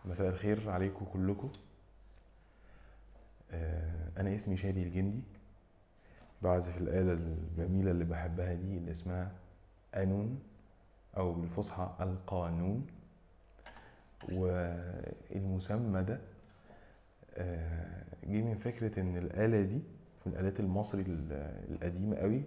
مساء الخير عليكم كلكم آه، انا اسمي شادي الجندي بعزف الآلة الجميلة اللي بحبها دي اللي اسمها قانون او بالفصحى القانون والمسمى ده آه، جه من فكرة ان الآلة دي من الآلات المصري ال- القديمة قوي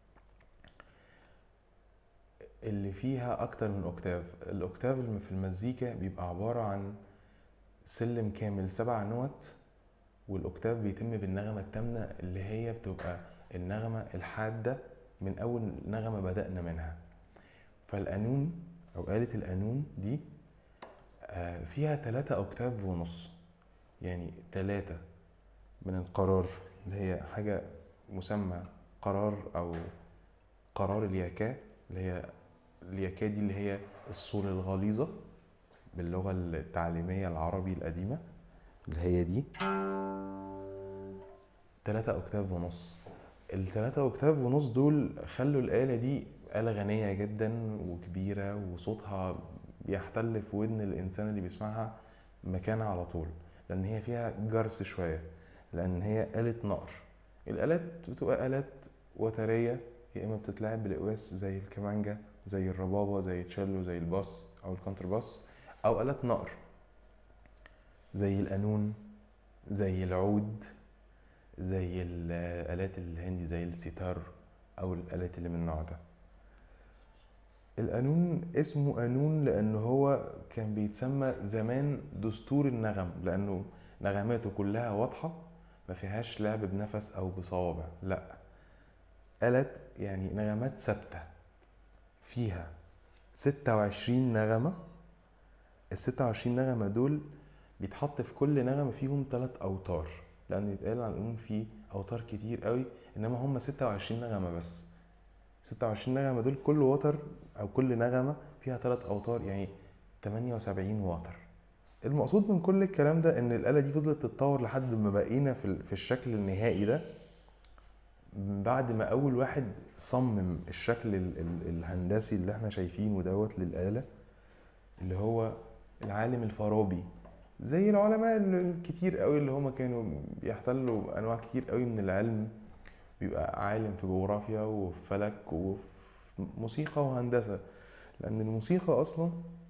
اللي فيها اكتر من اوكتاف الاوكتاف اللي في المزيكا بيبقى عبارة عن سلم كامل سبع نوت والاوكتاف بيتم بالنغمة التامنة اللي هي بتبقى النغمة الحادة من اول نغمة بدأنا منها فالقانون او آلة القانون دي آه، فيها تلاتة اوكتاف ونص يعني تلاتة من القرار اللي هي حاجة مسمى قرار او قرار الياكا اللي هي الياكا دي اللي هي الصول الغليظة باللغة التعليمية العربي القديمة اللي هي دي تلاتة أوكتاف ونص التلاتة أوكتاف ونص دول خلوا الآلة دي آلة غنية جدا وكبيرة وصوتها بيحتل في ودن الإنسان اللي بيسمعها مكانها على طول لأن هي فيها جرس شوية لأن هي آلة نقر الآلات بتبقى آلات وترية يا إما بتتلعب بالإقواس زي الكمانجا زي الربابة زي التشيلو زي الباس أو الكونترباس أو آلات نقر زي القانون زي العود زي الآلات الهندي زي الستار أو الآلات اللي من النوع ده القانون اسمه قانون لأنه هو كان بيتسمى زمان دستور النغم لأنه نغماته كلها واضحة ما فيهاش لعب بنفس أو بصوابع لأ آلات يعني نغمات ثابتة فيها ستة وعشرين نغمة الستة وعشرين نغمة دول بيتحط في كل نغمة فيهم تلات أوتار لأن يتقال على العموم في أوتار كتير قوي إنما هم ستة وعشرين نغمة بس ستة وعشرين نغمة دول كل وتر أو كل نغمة فيها تلات أوتار يعني تمانية وسبعين وتر المقصود من كل الكلام ده إن الآلة دي فضلت تتطور لحد ما بقينا في ال- في الشكل النهائي ده بعد ما أول واحد صمم الشكل ال- ال- الهندسي اللي احنا شايفينه دوت للآلة اللي هو العالم الفارابي زي العلماء ال- الكتير قوي اللي هما كانوا بيحتلوا انواع كتير قوي من العلم بيبقى عالم في جغرافيا وفي فلك وفي موسيقى وهندسة لأن الموسيقى أصلا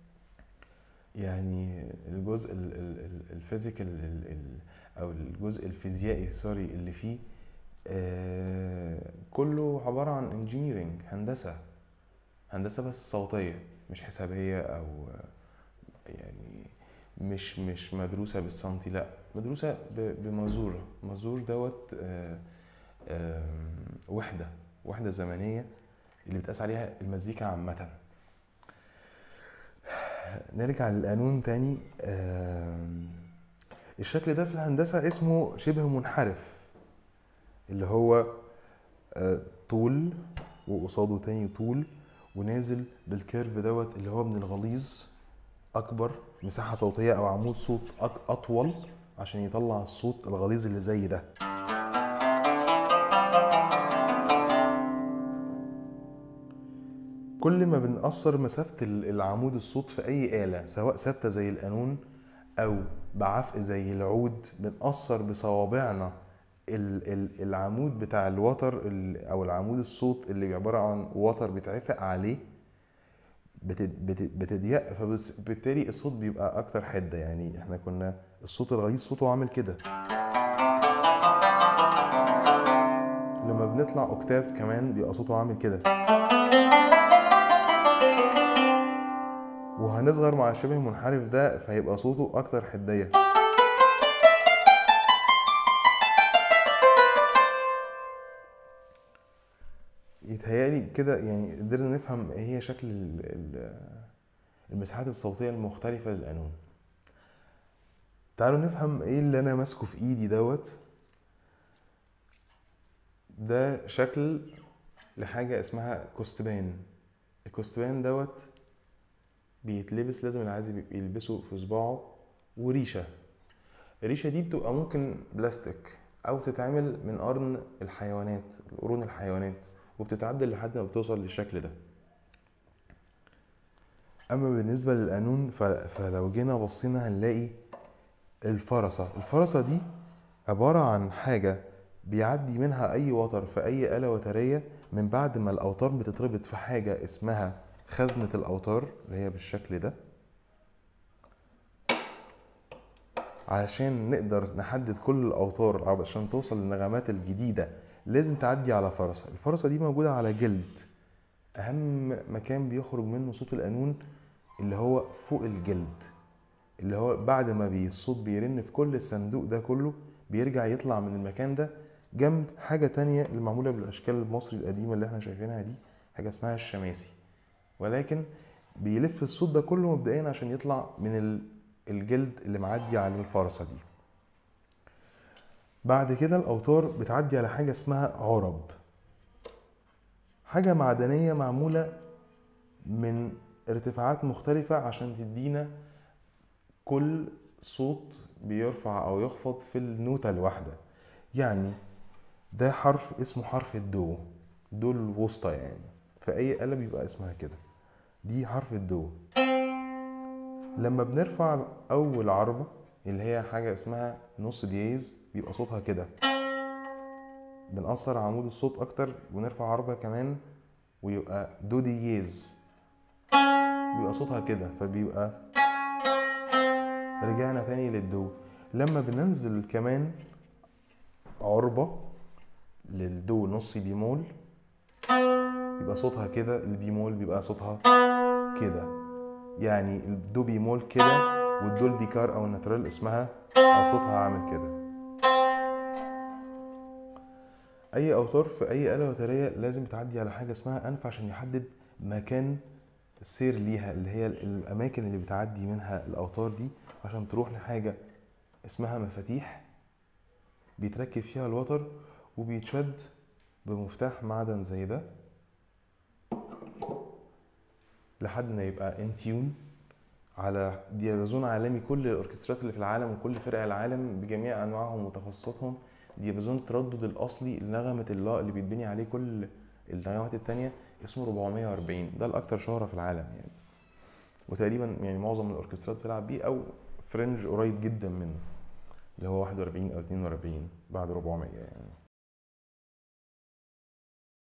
يعني الجزء ال- ال- ال- الفيزيكال ال- ال- أو الجزء الفيزيائي سوري اللي فيه آه، كله عبارة عن انجينيرينج هندسة هندسة بس صوتية مش حسابية أو آه، يعني مش مش مدروسة بالسنتي لا مدروسة ب- بمزورة مزور دوت آه، آم، وحدة وحدة زمنية اللي بتقاس عليها المزيكا عامة نرجع للقانون تاني آم، الشكل ده في الهندسة اسمه شبه منحرف اللي هو آه، طول وقصاده تاني طول ونازل بالكيرف دوت اللي هو من الغليظ اكبر مساحه صوتيه او عمود صوت أك- اطول عشان يطلع الصوت الغليظ اللي زي ده كل ما بنقصر مسافه ال- العمود الصوت في اي اله سواء ثابته زي القانون او بعفء زي العود بنقصر بصوابعنا ال- ال- العمود بتاع الوتر ال- او العمود الصوت اللي عباره عن وتر بيتعفق عليه بت- بت- بتضيق فبالتالي الصوت بيبقى اكتر حده يعني احنا كنا الصوت الغليظ صوته عامل كده لما بنطلع اوكتاف كمان بيبقى صوته عامل كده وهنصغر مع الشبه المنحرف ده فهيبقى صوته اكتر حديه يتهيألي كده يعني قدرنا نفهم ايه هي شكل ال- ال- المساحات الصوتية المختلفة للقانون تعالوا نفهم ايه اللي انا ماسكه في ايدي دوت ده شكل لحاجة اسمها كوستبان الكوستبان دوت بيتلبس لازم العازف يلبسه في صباعه وريشة الريشة دي بتبقى ممكن بلاستيك أو تتعمل من قرن الحيوانات قرون الحيوانات وبتتعدل لحد ما بتوصل للشكل ده اما بالنسبه للقانون ف- فلو جينا بصينا هنلاقي الفرسه الفرسه دي عباره عن حاجه بيعدي منها اي وتر في اي آلة وترية من بعد ما الاوتار بتتربط في حاجه اسمها خزنه الاوتار اللي هي بالشكل ده علشان نقدر نحدد كل الاوتار عشان توصل للنغمات الجديده لازم تعدي على فرسه الفرسه دي موجوده على جلد اهم مكان بيخرج منه صوت القانون اللي هو فوق الجلد اللي هو بعد ما بي الصوت بيرن في كل الصندوق ده كله بيرجع يطلع من المكان ده جنب حاجة تانية اللي معمولة بالأشكال المصري القديمة اللي احنا شايفينها دي حاجة اسمها الشماسي ولكن بيلف الصوت ده كله مبدئيا عشان يطلع من ال- الجلد اللي معدي على الفرسة دي بعد كده الأوتار بتعدي على حاجة اسمها عرب حاجة معدنية معمولة من ارتفاعات مختلفة عشان تدينا كل صوت بيرفع أو يخفض في النوتة الواحدة يعني ده حرف اسمه حرف الدو دو الوسطى يعني في أي آلة بيبقى اسمها كده دي حرف الدو لما بنرفع أول عربة اللي هي حاجة اسمها نص دييز بيبقى صوتها كده بنقصر عمود الصوت أكتر ونرفع عربة كمان ويبقى دو دييز بيبقى صوتها كده فبيبقى رجعنا تاني للدو لما بننزل كمان عربة للدو نص بيمول بيبقى صوتها كده البيمول بيبقى صوتها كده يعني الدو بيمول كده والدو البيكار او الناترال اسمها او صوتها عامل كده اي اوتار في اي آلة وترية لازم تعدي على حاجة اسمها انف عشان يحدد مكان السير ليها اللي هي الاماكن اللي بتعدي منها الاوتار دي عشان تروح لحاجة اسمها مفاتيح بيتركب فيها الوتر وبيتشد بمفتاح معدن زي ده لحد ما يبقى ان تيون على ديابازون عالمي كل الاوركسترات اللي في العالم وكل فرق العالم بجميع انواعهم وتخصصاتهم ديابازون التردد الاصلي لنغمه اللا اللي بيتبني عليه كل النغمات التانية اسمه 440 ده الاكثر شهره في العالم يعني وتقريبا يعني معظم الاوركسترات بتلعب بيه او فرنج قريب جدا منه اللي هو 41 او 42 بعد 400 يعني